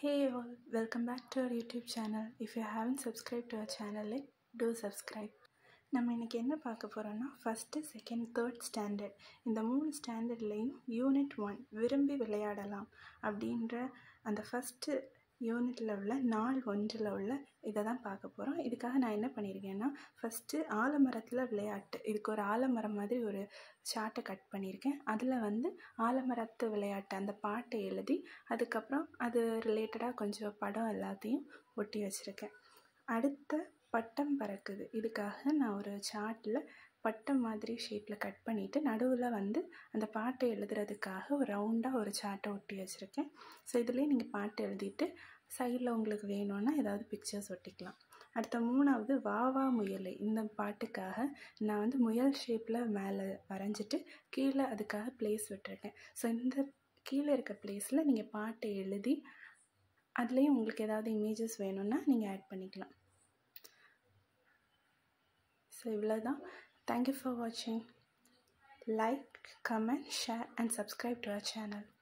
Hey all, welcome back to our YouTube channel. If you haven't subscribed to our channel, like, do subscribe. நம்ம இன்றைக்கி என்ன பார்க்க போகிறோன்னா first second third standard இந்த மூணு ஸ்டாண்டர்ட்லேயும் unit one விரும்பி விளையாடலாம் அப்படின்ற அந்த ஃபஸ்ட்டு யூனிட்டில் உள்ள நாள் ஒன்றில் உள்ள இதை தான் பார்க்க போகிறோம் இதுக்காக நான் என்ன பண்ணியிருக்கேன்னா ஃபஸ்ட்டு ஆலமரத்தில் விளையாட்டு இதுக்கு ஒரு ஆலமரம் மாதிரி ஒரு சார்ட்டை கட் பண்ணியிருக்கேன் அதில் வந்து ஆலமரத்து விளையாட்டு அந்த பாட்டை எழுதி அதுக்கப்புறம் அது ரிலேட்டடாக கொஞ்சம் படம் எல்லாத்தையும் ஒட்டி வச்சுருக்கேன் அடுத்த பட்டம் பறக்குது இதுக்காக நான் ஒரு சார்ட்டில் பட்டம் மாதிரி ஷேப்பில் கட் பண்ணிவிட்டு நடுவில் வந்து அந்த பாட்டை எழுதுறதுக்காக ஒரு ரவுண்டாக ஒரு சார்ட்டை ஒட்டி வச்சுருக்கேன் ஸோ இதுலேயே நீங்கள் பாட்டு எழுதிட்டு சைடில் உங்களுக்கு வேணும்னா ஏதாவது பிக்சர்ஸ் ஒட்டிக்கலாம் அடுத்த மூணாவது வா வா முயலை இந்த பாட்டுக்காக நான் வந்து முயல் ஷேப்பில் மேலே வரைஞ்சிட்டு கீழே அதுக்காக ப்ளேஸ் விட்டுருக்கேன் ஸோ இந்த கீழே இருக்க ப்ளேஸில் நீங்கள் பாட்டை எழுதி அதுலேயும் உங்களுக்கு ஏதாவது இமேஜஸ் வேணும்னா நீங்கள் ஆட் பண்ணிக்கலாம் ஸோ இவ்வளோ தான் தேங்க்யூ ஃபார் வாட்சிங் like comment share and subscribe to our channel